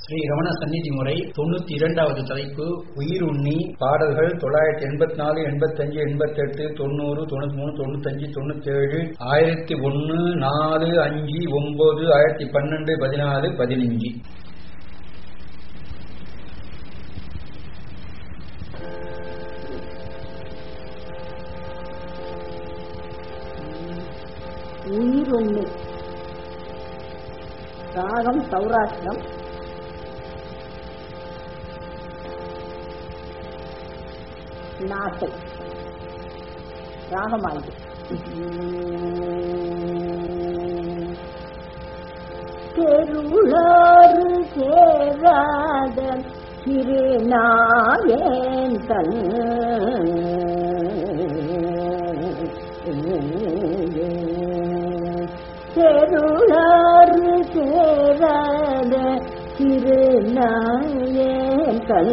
ஸ்ரீ ரமண சந்நிதி முறை தொண்ணூத்தி இரண்டாவது தலைப்பு உயிர் உண்ணி பாடல்கள் தொள்ளாயிரத்தி எண்பத்தி நாலு எண்பத்தஞ்சு எண்பத்தெட்டு தொண்ணூறு தொண்ணூத்தி மூணு தொண்ணூத்தஞ்சு தொண்ணூத்தேழு ஆயிரத்தி ஒன்னு நாலு அஞ்சு ஒன்பது ஆயிரத்தி பன்னெண்டு பதினாலு பதினஞ்சு உயிர் ஒண்ணு ராகம் சௌராஷ்டிரம் நாசை ராகமாயுது தெருளாறு சேராத திருநாயன் தன் தெருளாறு சேராத திருநாயன் தன்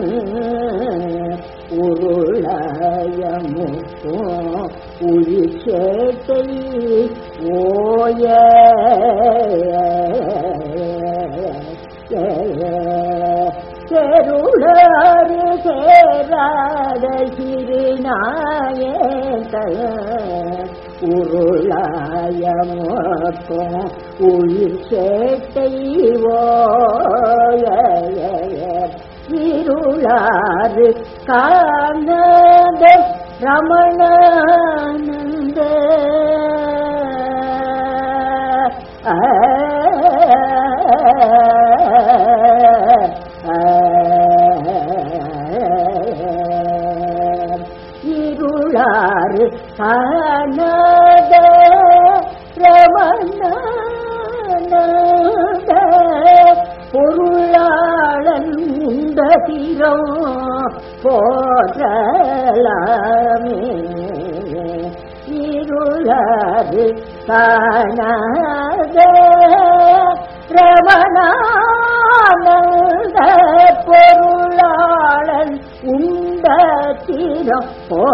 உருளயமுத்தோ உயிர் சேட்டை ஓய தெருளாறு சேராத சிறுநாயன் உருளாயமோ உயிர் சேட்டை ஓய இருளாறு காணத ரமணானந்த இருளாறு காணத ரமணானந்த பொருளாளன் உண்ட தீரம் போற்றலாமே இருளாறு காணாத ரமணானந்த பொருளாளன் உண்ட தீரம்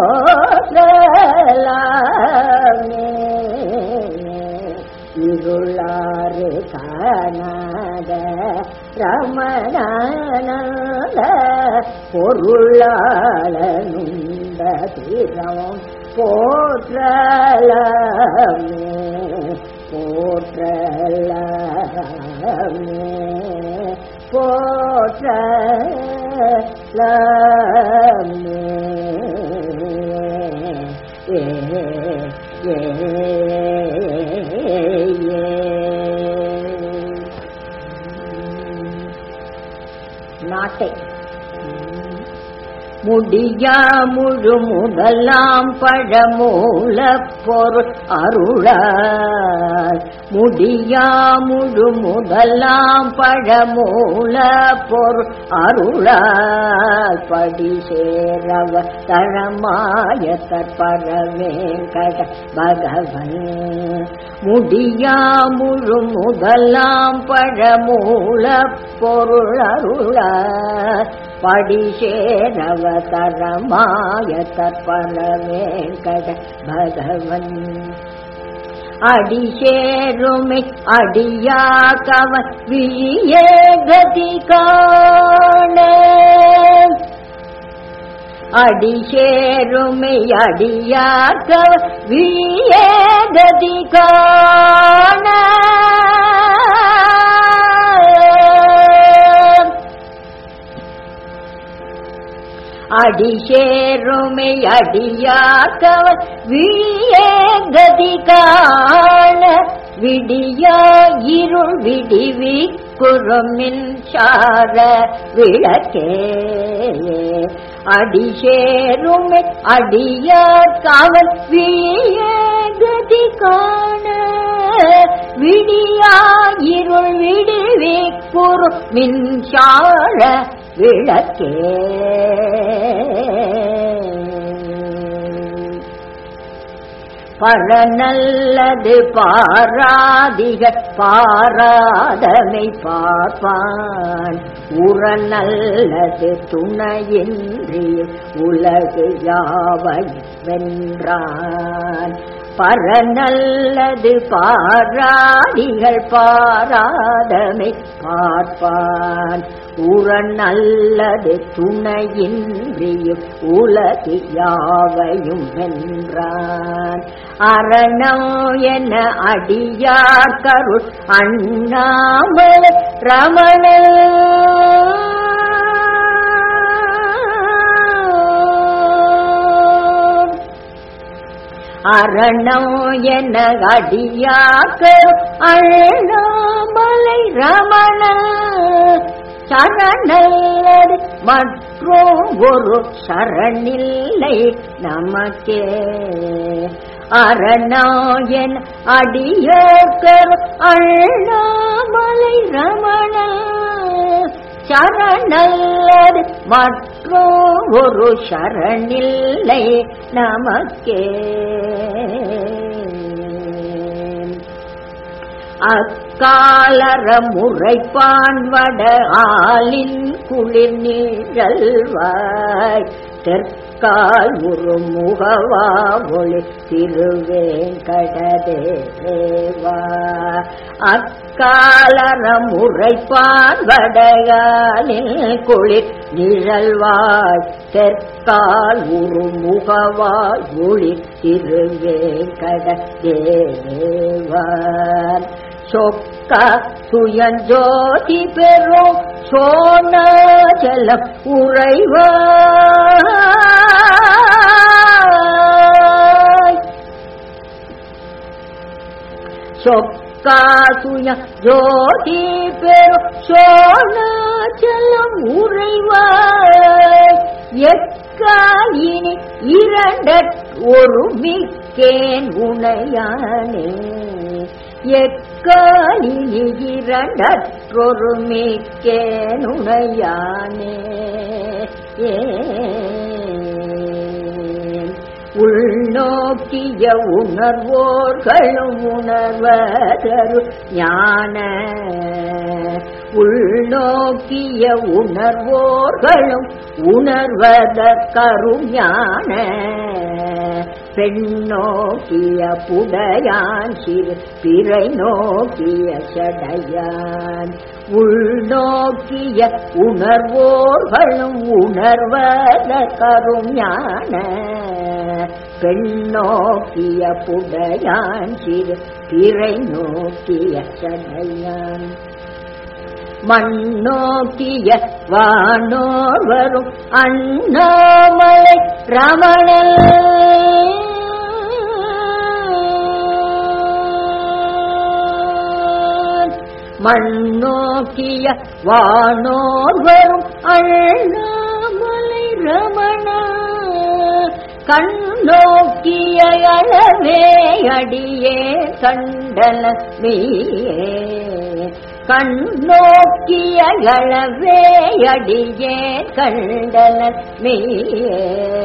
போற்றலாமே இருளாறு காணாத ரமணானந்த பொருளாளனுண்ட திரம் போற்றலமே போற்றலமே போற்றலமே ஏ ஏ நாட்டை முடியா முழு முதலாம் பழமூல பொருள் அருளார் முடியா முழு முதலாம் பழமூல பொருள் அருளார் படி சேரவ தழமாய தற்பரவேங்கட பகவன் முடியா முழு முதலாம் பழமூல பொருள் அருளார் படி சேரவ தரமாய தற்பன வேங்கட பகவன் அடி சேருமை அடியா கவ விழியே கதி காண அடி சேருமை அடியா கவ விழியே கதி காண அடிசேருமை அடியாக்கவ விழியே கதி காண விடியா இருள் விடிவி குறுமின் சார விளக்கே அடிசேருமை அடியார் காவல் விழியே கதி காண விடியா இருள் விடிவி குறு மின்சார விளக்கே பரநல்லது பாராதிக பாராதமை பார்ப்பான் உரநல்லது துணையின்றி உலகு யாவை வென்றான் பரநல்லது பாராடிகள் பாராதமை பார்ப்பான் உற நல்லது துணையின்றியும் உலகு யாவையும் வென்றான் அரணம் என அடியார் கருள் அண்ணாமலை ரமண அரணம் என அடியாக்கர் அண்ணாமலை ரமண சரணல்லது மற்றும் ஒரு சரணில்லை நமக்கே அரணாயன் அடியோக்கர் அண்ணாமலை ரமண சரணல்லது மற்றும் ஒரு சரணில்லை நமக்கே அக்காலர முறைப்பான் வட ஆலின் குளிர் நீழல்வாய் தெற்கால் ஒரு முகவா ஒளி திருவேங்கடதேவா அக்காலர முறைப்பான் வடகாலில் குளிர் நிழல்வாய் தெற்கால் ஒரு முகவாய் ஒளி திருவேங்கடதேவா சொக்க சுயஞ்சோதி பெறும் சோனஜலம் உறைவாய் சொக்கா சுய ஜோதி பெறும் சோனஜலம் உறைவாய் எக்காயினி இரண்ட ஒரு மிக்கேன் உனையானே எக்காலினி இரண்டற்றொரு மிக்கேனுணையானே உள்நோக்கிய உணர்வோர்களும் உணர்வதரு ஞான உள்நோக்கிய உணர்வோர்களும் உணர்வதற்கரும் ஞான பெண்ணோக்கிய புடையான் சிறு பிறை நோக்கிய சடையான் உள்நோக்கிய உணர்வோர்களும் உணர்வத கருஞான பெண்ணோக்கிய புடையான் சிறு பிறை நோக்கிய சடையான் மண்ணோக்கிய வானோர் வரும் அண்ணாமலை ரமணல் மண்ணோக்கிய வானோர் வரும் அண்ணாமலை ரமண கண்ணோக்கிய அளவே அடியே கண்டன நீயே கண்ணோக்கிய அளவே அடியே கண்டன நீயே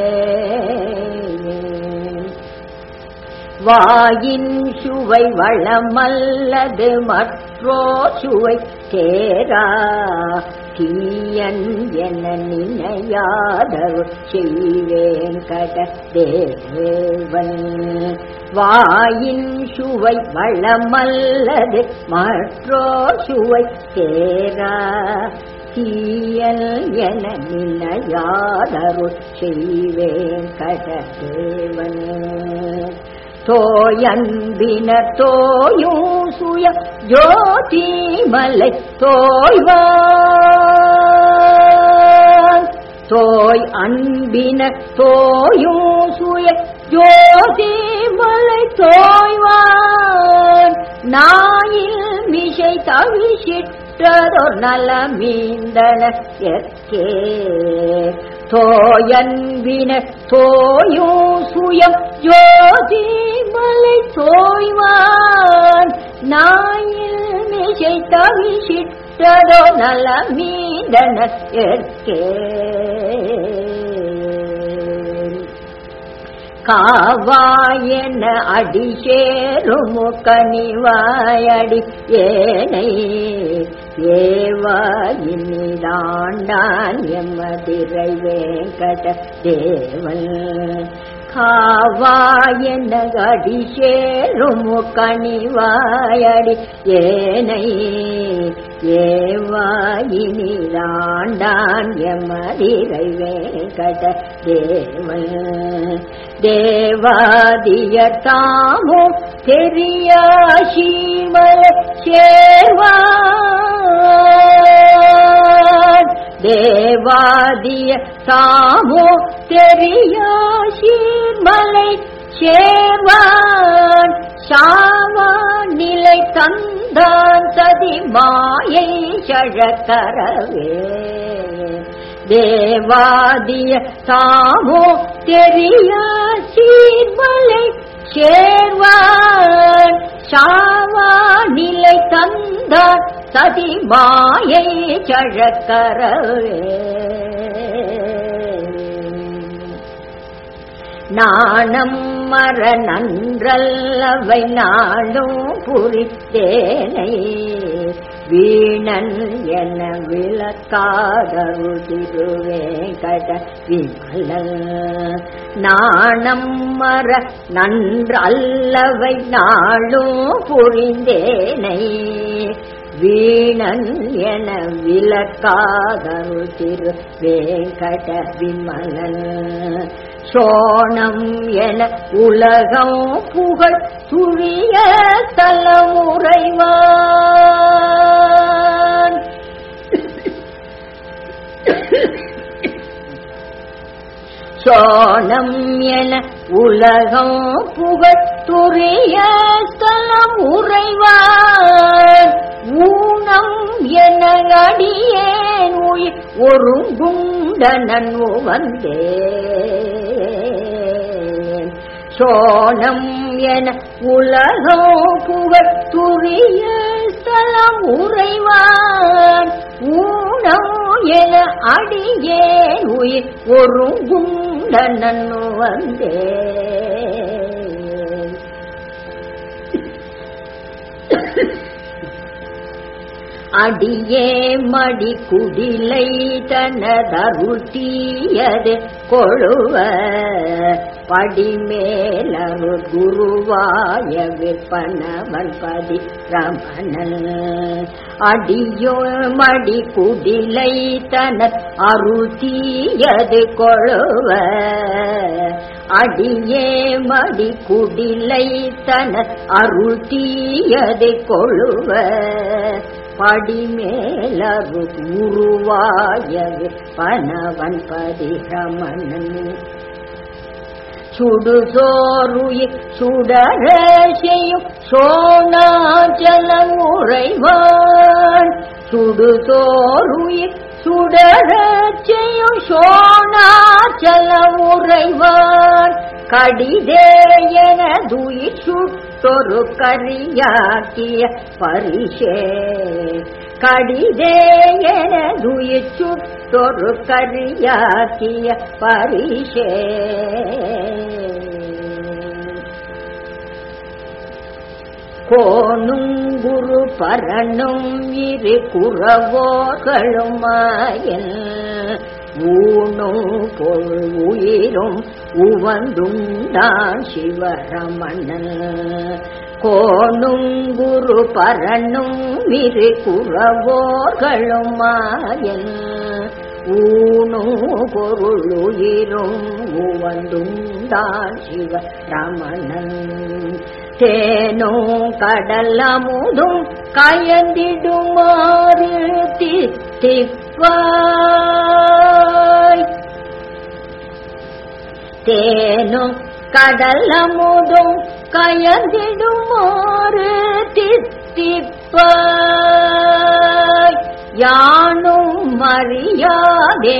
வாயின் சுவை வளமல்லது மற்றோ சுவை தேரா தீயன் என நினையாதருள் செய்வேன் கட தேவன் வாயின் சுவை வளமல்லது மற்றோ சுவை தேரா தீயல் என நினையாதருள் செய்வேன் கட தேவன் தோயன்பின தோயும் சுய ஜோதி மலை தோய்வான் தோய் அன்பின தோயும் சுய ஜோதி மலை தோய்வான் நாயில் மிசை தவிசிட்டதொர் நல மீந்தன எற்கே தோயன்பின தோயும் சுயம் ஜோதி மலை தோய்வான் நாயில் மிசை தவிசிட்டதோ நல மீதன ஏற்கே காவாயன அடி சேரும் கனிவாயடி ஏனை ஏவாயினிதாண்டான் எம்மதிரை வேங்கட தேவன் காவாயன அடி சேரும் கனிவாயடி ஏனை ஏவாயினிலாண்டான் எமதிரை வேங்கட தேவன் தேவாதிய தாமோ தெரிய சீமல சேர்வான் தேவாதிய தாமோ தெரிய சீர்மலை சேர்வான் சாவா நிலை தந்தான் சதி மாயை சழக்கரவே தேவாதிய தாமோ தெரிய சீர்மலை சேர்வான் சாவா நிலை தந்தான் சதி மாயை சழக்கரவே நாணம் மர நன்றல்லவை நாளும் புரித்தேனை வீணன் என விளக்காதருள் திருவேங்கட விமலல் நாணம் மர நன்றல்லவை நாளும் புரிந்தேனை வீணன் என விளக்காதருள் திரு வேங்கட விமலன் சோணம் என உலகம் புகழ் துழிய தலைமுறைவான் சோணம் என உலகம் புகழ் துரிய ஸ்தலம் உறைவான் ஊனம் என அடியேன் உயிர் ஒருங்குண்டனன் வந்தே சோனம் என உலகம் புகழ் துரிய ஸ்தலம் உறைவான் ஊனம் என அடியேன் உயிர் ஒருங்குண்டனன் வந்தே அடியே மடி குடிலை தனதருள் தீயது கொழுவ படிமேலருள் குருவாய விற்பனவன் பதி ரமணன் அடியோ மடி குடிலை தன அருள் தீயது கொழுவ அடியே மடி குடிலை தன அருள் தீயது கொழுவ படிமேலரு உருவாயவே பனவன் பதிரமணன் சுடுசோருயிர் சுடர செய்யும் சோனாச்சலம் உறைவான் சுடுசோருயிர் சுடர செய்யும் சோனாச்சலம் உறைவான் கடிதேயன துயிர் சுட்டொரு கரியாக்கிய பரிசே கடிதேயன துயிர் சுட்டொரு கரியாக்கிய பரிசே கோனுங்குரு பரணும் இரு குறவோர்களும் மாயல் ஊனும் பொருள் உயிரும் உவந்துண்டான் சிவரமணன் கோனுங்குரு பரணும் இரு குறவோர்களும் மாயல் ஊனும் பொருள் உயிரும் உவந்துண்டான் சிவரமணன் தேனும் கடலமுதும் கயந்திடுமாறு தித்திப்பாய் தேனும் கடலமுதும் கயந்திடுமாறு தித்திப்பாய் யானும் அறியாதே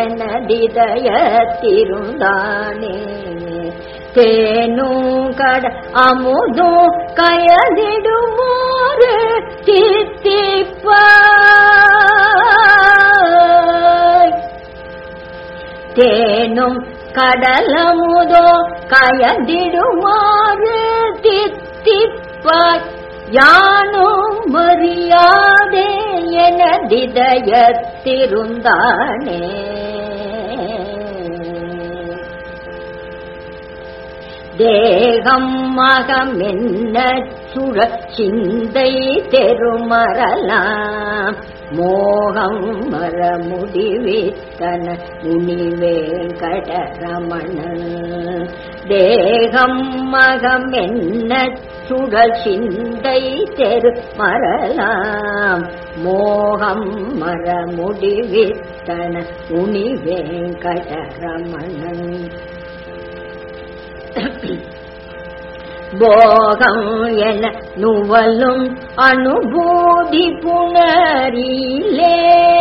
எனதிதயத்திருந்தானே தேனும் கட அமுதும் கயதிடுமாறு தித்திப்பாய் தேனும் கடலமுதோ கயந்திடுமாறு தித்திப்பாய் யானும் மரியாதே எனதிதயத்திருந்தானே தேகம் மகமென்ன சுழ சிந்தை தெருமரலாம் மோகம் மர முடிவித்தன முனிவேங்கடரமணன் தேகம் மகம் என்ன சுழல் சிந்தை தெரு மரலாம் மோகம் மர முடிவித்தன முனிவேங்கடரமணன் போகம் என நுவலும் அனுபூதி புணரிலே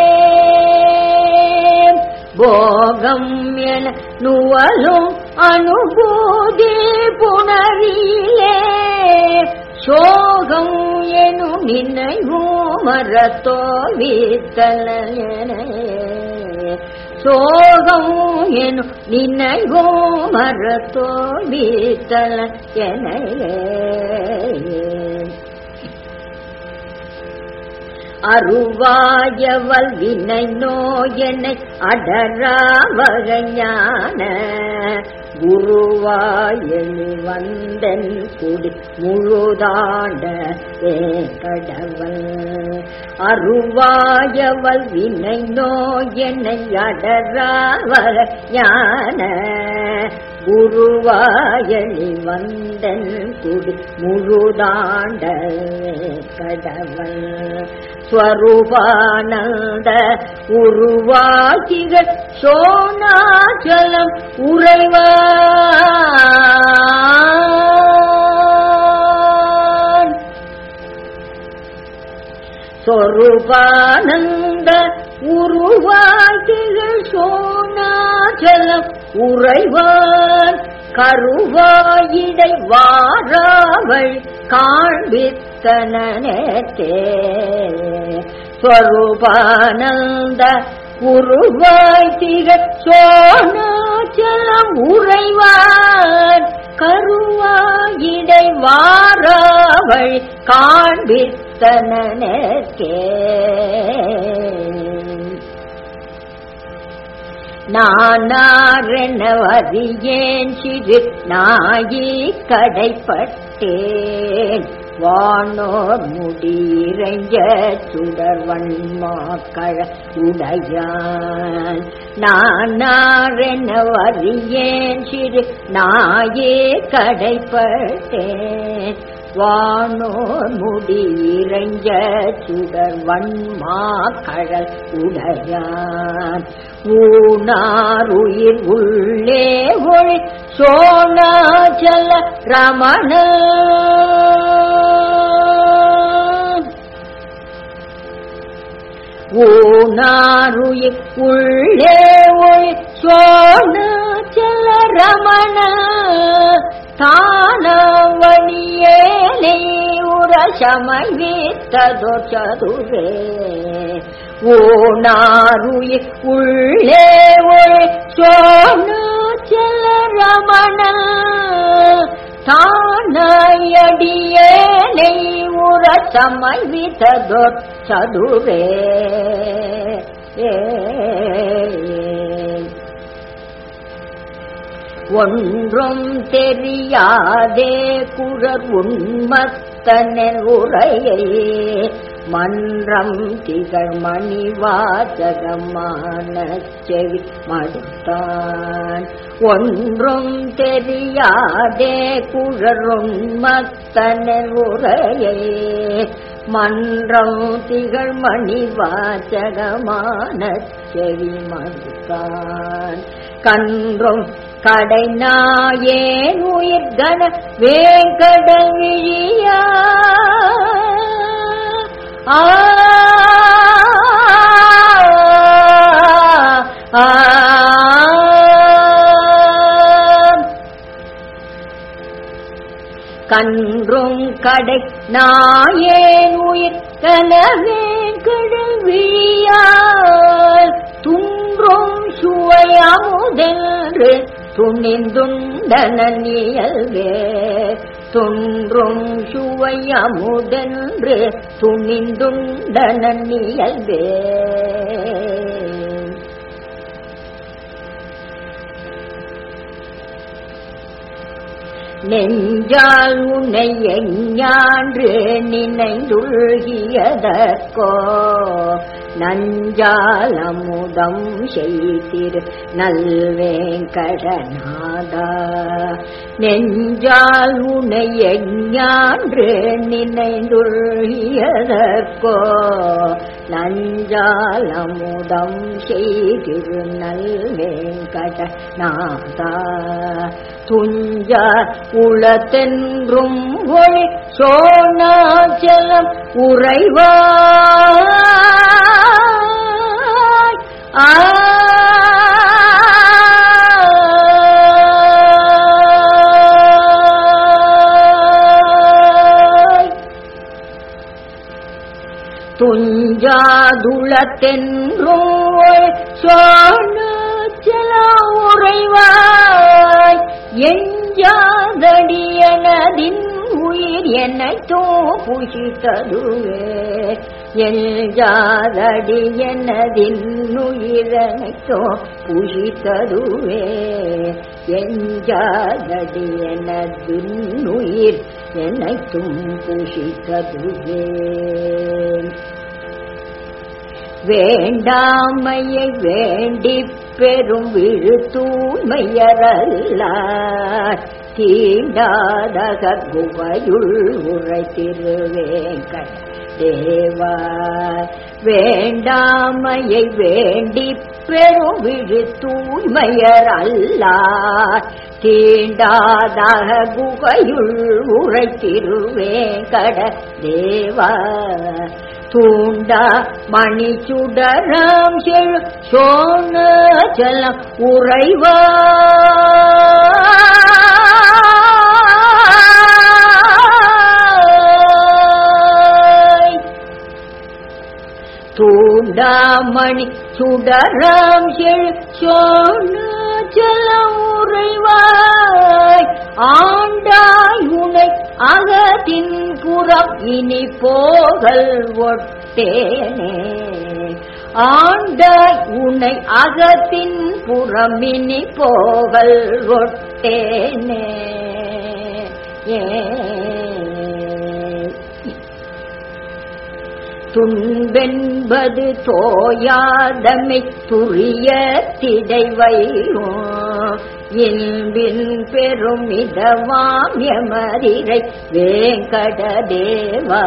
போகம் என நுவலும் அனுபூதி புணரிலே சோகம் எனும் நினைவோ மரத்தோவித்தன சோகம் எனும் நினைவோ மரத்தோவித்தல என அருவாயவல் வினை நோயனை அடரா வகைஞான குருவாயணி வந்தன் குடி முழுதாண்ட ஏ கடவல் அருவாயவல் வினை நோயனை அடரா வகைஞான குருவாயணி வந்தன் குடி முழுதாண்ட கடவல் ஸ்வரூபானந்த உருவாகிக சோனாச்சலம் உறைவான் சொரூபானந்த உருவாகிக சோனாச்சலம் உறைவான் கருவாயிடை வாராவள் காண்பித்தனே ஸ்வரூபானந்த உருவாய் திக சோனாச்சலம் உறைவான் கருவாயிடை வாராவள் காண்பித்தனே நானாரெனவறியேன் சிறு நாயி கடைப்பட்டேன் வானோர் முடியிறைஞ்ச சுடர்வன்மாக்கள உடையான் நானாரெனவறியேன் சிறு நாயே கடைப்பட்டேன் வானோர் முடியிறைஞ்ச சுடர்வன்மா கடல் உடையான் ஊனாருயிர் உள்ளே ஒளி சோனாச்சல ரமண ஊனாருயிர் உள்ளே ஒளி சோனாச்சல ரமண தானவணியேலை உர சமய்வித்ததோ சதுரே ஓனாருய உள்ளே ஒளி சோனாச்சல ரமண தானயடியேலை உர சமய்வித்ததோ சதுரே ஏ ஒன்றும் தெரியாதே குரர் உண்மத்தனின் உரையை மன்றம் திகழ் மணிவாசகமான செவி மடுத்தான் ஒன்றும் தெரியாதே குரர் உண்மத்தனின் உரையை மன்றம் திகழ் மணிவாசகமான செவி மடுத்தான் கன்றும் கடை நாயேன் உயிர் கன வேங்கட விழியா ஆ ஆ கன்றும் கடை நாயேன் உயிர் கனவே கடல் விழியால் துன்றும் சுவையாமுதென்று துணிந்துண்டனியல்வே துன்றும் சுவையமுதென்று துணிந்துண்டனியல்வே நெஞ்சால் உன்னை எஞ்ஞான்று நினைந்துள்கியதற்கோ நஞ்சால் அமுதம் செய்திரு நல்வேங்கடநாதா நெஞ்சால் உன்னை எஞ்ஞான்று நினைந்துள்கியதற்கோ நஞ்சால் அமுதம் செய்திரு நல்வேங்கடநாதா துஞ்ச உளத்தென்றும் ஒளி சோனாச்சலம் உறைவாய் ஆ துஞ்சாதுளத்தென்றும் சோனாச்சல உறைவாய் எஞ்சாதடியனதின் உயிர் என்னைத்தோ புஷித்ததுவே எஞ்சாதடியனதின் உயிரனைத்தோ புஷித்ததுவே எஞ்சாதடியனதின் உயிர் என்னைத்தும் புஷித்ததுவே வேண்டாமையை வேண்டி பெரும் விழு தூய்மையரல்ல தீண்டாதக குகையுள் உரை திருவேங்கட தேவா வேண்டாமையை வேண்டி பெரும் விழு தூய்மையர் அல்ல தீண்டாதக குகையுள் உரை திருவேங்கட தேவா தூண்டா மணி சுடரம் செழு சோன ஜலம் உறைவாய் தூண்டாமணி சுடரம் செழு சோன ஜலம் உறைவாய் ஆண்டாய் உனை அகத்தின் புறம் இனி போகல் ஒட்டேனே ஆண்டாய் உனை அகத்தின் புறம் இனி போகல் ஒட்டேனே ஏ துன்பென்பது தோயாதமை துரிய திடைவையோ இன்பின் பெரும் இதவாமியமரிரை வேங்கடதேவா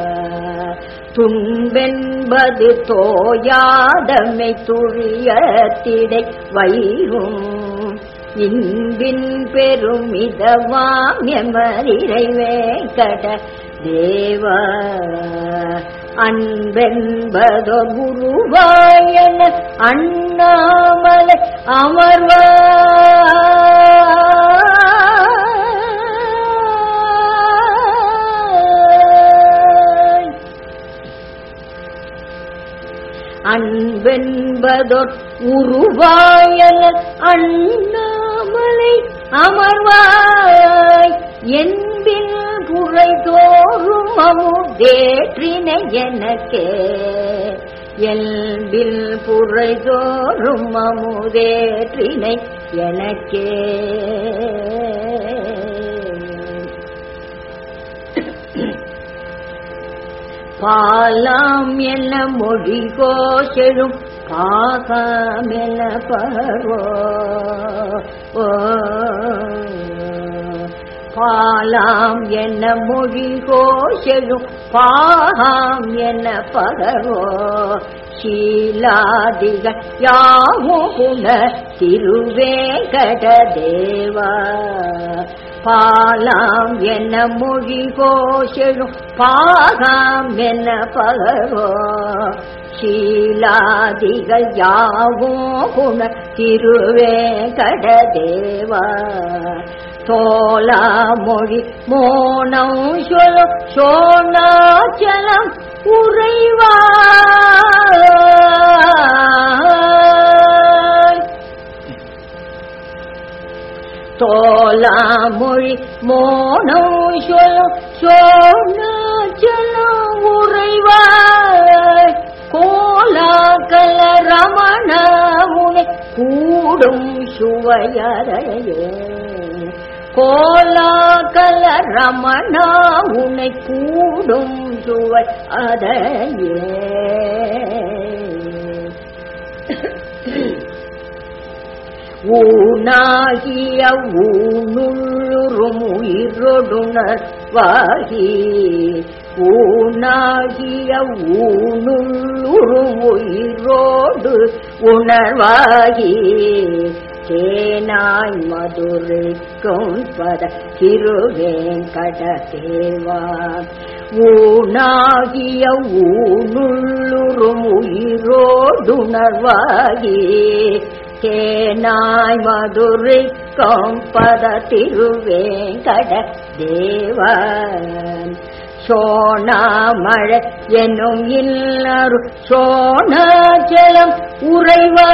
துன்பென்பது தோயாதமை துரிய திடை வைரும் இன்பின் பெரும் இதவாமியமரிரை வேங்கட தேவா அன்பென்பதோ குருவாயன அண்ணாமலை அமர்வாய் அன்பென்பதொர் உருவாயன அண்ணாமலை அமர்வாய் என்பில் புரை தோறும் அமுதேற்றினை எனக்கே எல்பில் புரை தோறும் அமுதேற்றினை எனக்கே பாலாம் என மொழி கோஷெழும் பாகமென பரோ பாலாம் என்ன மொழி கோஷெழும் பாகம் என்ன பகரோ ஷீலாதிகள் யாமோ குண திருவேங்கட தேவா பாலாம் என்ன மொழி கோஷெழும் பாகம் என்ன பகரோ ஷீலாதிகள் யாவோ குண திருவேங்கட தேவா தோலா மொழி மோனம் சொல்லும் சோனாச்சலம் உறைவாய் தோலா மொழி மோனம் சொல்லும் சோனாச்சலம் உறைவாய் கோலா கல ரமண முனை கூடும் சுவையறையே கோலாகல ரமணா உனை கூடும் சுவை அதையே ஊனாகிய ஊனுள்ளுறும் உயிரொடுணர்வாகி ஊனாகிய ஊனுள்ளுறும் உயிரோடு உணர்வாகி தேனாய் மதுரைக்கும் பத திருவேங்கட தேவா ஊனாகிய ஊனுள்ளுறும் உயிரோடுணர்வாகி தேனாய் மதுரைக்கும் பத திருவேங்கட தேவா சோனாமழை எனும் இல்லரு சோனாச்சலம் உறைவா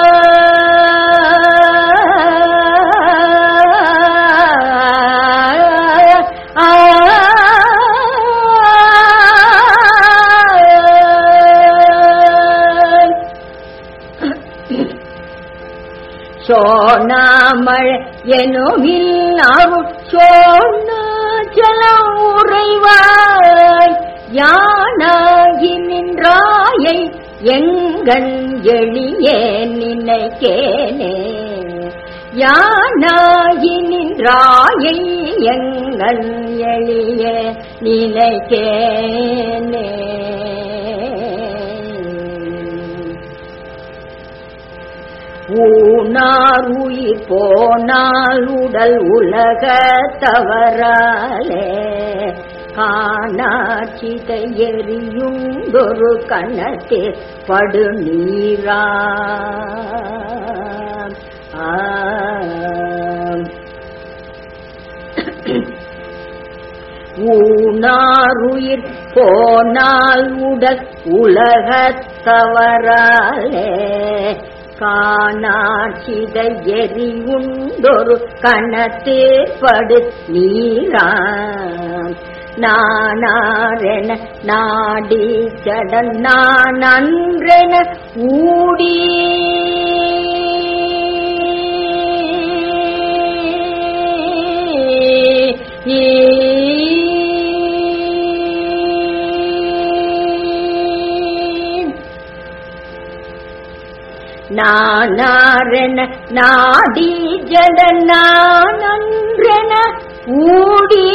சோனாமழை எனுமில் அருள் சோனாச்சலம் உறைவாய் யானாகி நின்றாயை எங்கண் எளியே நினைக்கேனே யானாகி நின்றாயை எங்கண் எளிய நினைக்கேனே ஊனார் உயிர் போனால் உடல் உலக தவறாலே காணாட்சிதை எரியுண்டொரு கணத்தில் படு நீரா ஊனாருயிர் போனால் உடல் உலகத் தவறாலே காணாட்சித எரி உண்டொரு கணத்தே படு நீரான் நானாரென நாடி ஜடன் நான் அன்றென ஊடி நானாரென நாடி ஜடனானன்றென ஊடி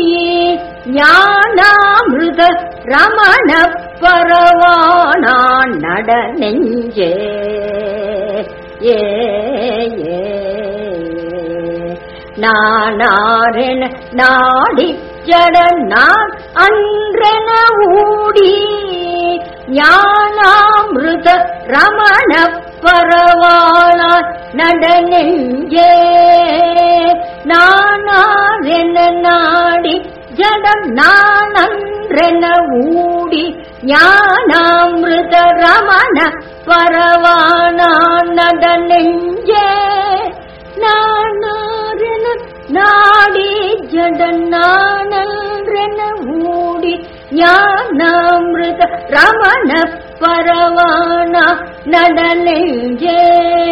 ஞானாமிருத ரமண பரவானான் நட நெஞ்சே ஏ ஏ நானாரென நாடி ஜடனான் அன்றென ஊடி ஞானாமிருத ரமண பரவானான் நட நெஞ்சே நானாரென நாடி ஜடம் நான் அன்றென ஊடி ஞானாமிருத ரமண பரவானான் நட நெஞ்சே நானாரென நாடி ஜடன் நானன்றென ஊடி ஞானாமிருத ரமண பரவானா நடனெஞ்சே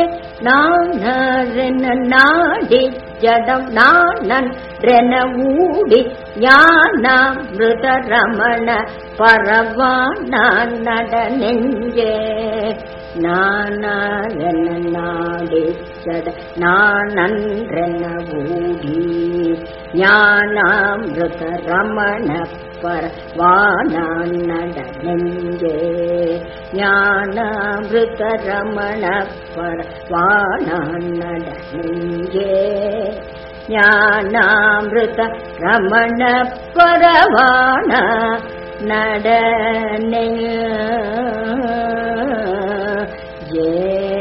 நானரென நாடி ஜடம் நானன்றென ஊடி ஞானாமிருத ரமண பரவானா நடனெஞ்சே நானாரென நாடி ஜட நானன்றென ஊடி ஞானாமிருத ரமண பரவானான் நட நெஞ்சே ஞானாமிருத ரமண பரவானான் நட நெஞ்சே ஞானாமிருத ரமண பரவான நடனே ஏ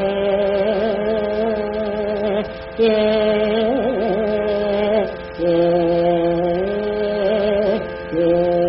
ஏ ஏ ஏ